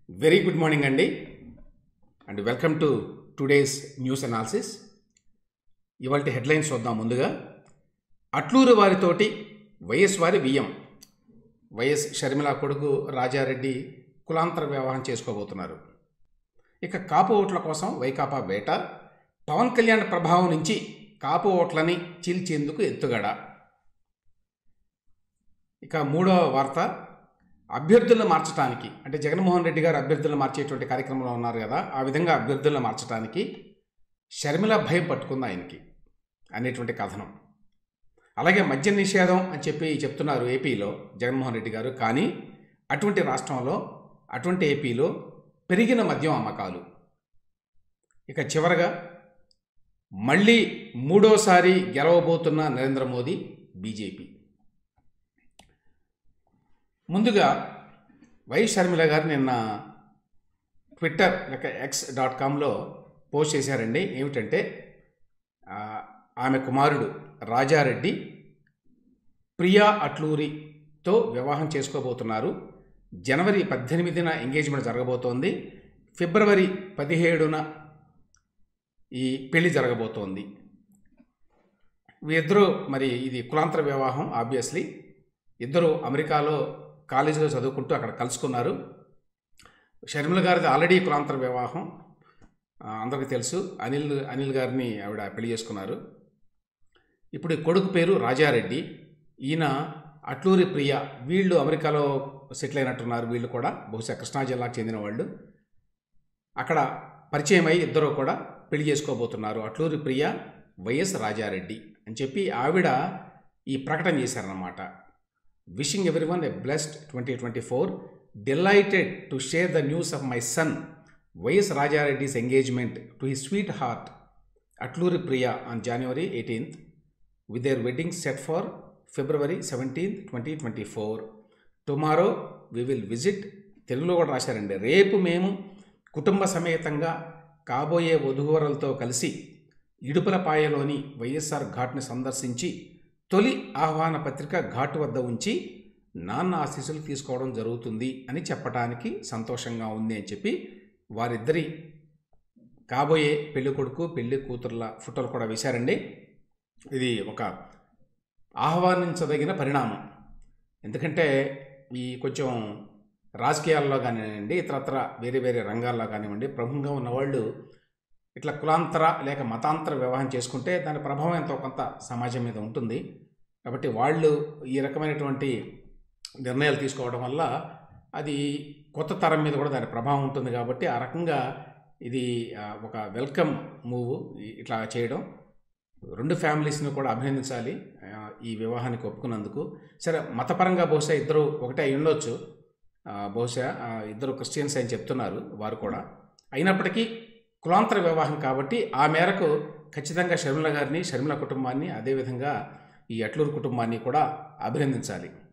very good morning అండి and welcome to today's news analysis ఇవాళ headlines చూద్దాం ముందుగా అట్లూరు వారితోటి వైఎస్ వారి వియ్యం వైఎస్ షర్మిల కొడుకు రాజారెడ్డి కులాంతర వ్యవహారం చేసుకోబోతున్నారు ఇక కాపు ఓట్ల కోసం వైకాపా వేట పవన్ కళ్యాణ్ ప్రభావం నుంచి కాపు ఓట్లని చీల్చేందుకు ఎత్తుగడ ఇక మూడవ వార్త అభ్యర్థులను మార్చడానికి అంటే జగన్మోహన్ రెడ్డి గారు అభ్యర్థులను మార్చేటువంటి కార్యక్రమంలో ఉన్నారు కదా ఆ విధంగా అభ్యర్థులను మార్చడానికి షర్మిల భయం పట్టుకుంది ఆయనకి అనేటువంటి కథనం అలాగే మద్య నిషేధం అని చెప్పి చెప్తున్నారు ఏపీలో జగన్మోహన్ రెడ్డి గారు కానీ అటువంటి రాష్ట్రంలో అటువంటి ఏపీలో పెరిగిన మద్యం అమ్మకాలు ఇక చివరగా మళ్ళీ మూడోసారి గెలవబోతున్న నరేంద్ర మోదీ బీజేపీ ముందుగా వై షర్మిల గారు నిన్న ట్విట్టర్ లేక ఎక్స్ డాట్ కామ్లో పోస్ట్ చేశారండి ఏమిటంటే ఆ, ఆమె కుమారుడు రాజారెడ్డి ప్రియా అట్లూరితో వివాహం చేసుకోబోతున్నారు జనవరి పద్దెనిమిదిన ఎంగేజ్మెంట్ జరగబోతోంది ఫిబ్రవరి పదిహేడున ఈ పెళ్లి జరగబోతోంది వీరిద్దరూ మరి ఇది కులాంతర వివాహం ఆబ్వియస్లీ ఇద్దరు అమెరికాలో కాలేజీలో చదువుకుంటూ అక్కడ కలుసుకున్నారు షర్మిల గారిది ఆల్రెడీ కులాంతర వివాహం ఆ, అందరికీ తెలుసు అనిల్ అనిల్ గారిని ఆవిడ పెళ్లి చేసుకున్నారు ఇప్పుడు ఈ కొడుకు పేరు రాజారెడ్డి ఈయన అట్లూరి ప్రియ వీళ్ళు అమెరికాలో సెటిల్ అయినట్టున్నారు వీళ్ళు కూడా బహుశా కృష్ణా జిల్లాకు చెందిన వాళ్ళు అక్కడ పరిచయం అయ్యి ఇద్దరు కూడా పెళ్లి చేసుకోబోతున్నారు అట్లూరి ప్రియ వైఎస్ రాజారెడ్డి అని చెప్పి ఆవిడ ఈ ప్రకటన చేశారన్నమాట wishing everyone a blessed twenty twenty four delighted to share the news of my son YS Raja Reddy's engagement to his sweetheart Atluri Priya on January eighteenth with their wedding set for February seventeenth twenty twenty four tomorrow we will visit తెలుగులో కూడా రాశారండి రేపు మేము కుటుంబ సమేతంగా కాబోయే వధూవరులతో కలిసి ఇడుపులపాయలోని వైఎస్ఆర్ ఘాట్ని సందర్శించి తొలి ఆహ్వాన పత్రిక ఘాట్ వద్ద ఉంచి నాన్న ఆశీస్సులు తీసుకోవడం జరుగుతుంది అని చెప్పడానికి సంతోషంగా ఉంది అని చెప్పి వారిద్దరి కాబోయే పెళ్లి కొడుకు పెళ్లి కూతుర్ల ఫోటోలు కూడా వేశారండి ఇది ఒక ఆహ్వానించదగిన పరిణామం ఎందుకంటే ఈ కొంచెం రాజకీయాల్లో కానివ్వండి ఇతరత్ర వేరే వేరే రంగాల్లో కానివ్వండి ప్రముఖంగా ఉన్నవాళ్ళు ఇట్లా కులాంతర లేక మతాంతర వివాహం చేసుకుంటే దాని ప్రభావం ఎంతో కొంత సమాజం మీద ఉంటుంది కాబట్టి వాళ్ళు ఈ రకమైనటువంటి నిర్ణయాలు తీసుకోవడం వల్ల అది కొత్త తరం మీద కూడా దాని ప్రభావం ఉంటుంది కాబట్టి ఆ రకంగా ఇది ఆ, ఒక వెల్కమ్ మూవ్ ఇట్లా చేయడం రెండు ఫ్యామిలీస్ని కూడా అభినందించాలి ఆ, ఈ వివాహానికి ఒప్పుకున్నందుకు సరే మతపరంగా బహుశా ఇద్దరు ఒకటే అయి ఉండొచ్చు ఆ, బహుశా ఆ, ఇద్దరు క్రిస్టియన్స్ అని చెప్తున్నారు వారు కూడా అయినప్పటికీ కులాంతర వివాహం కాబట్టి ఆ మేరకు ఖచ్చితంగా షర్మిల గారిని షర్మిల కుటుంబాన్ని అదేవిధంగా ఈ అట్లూరు కుటుంబాన్ని కూడా అభినందించాలి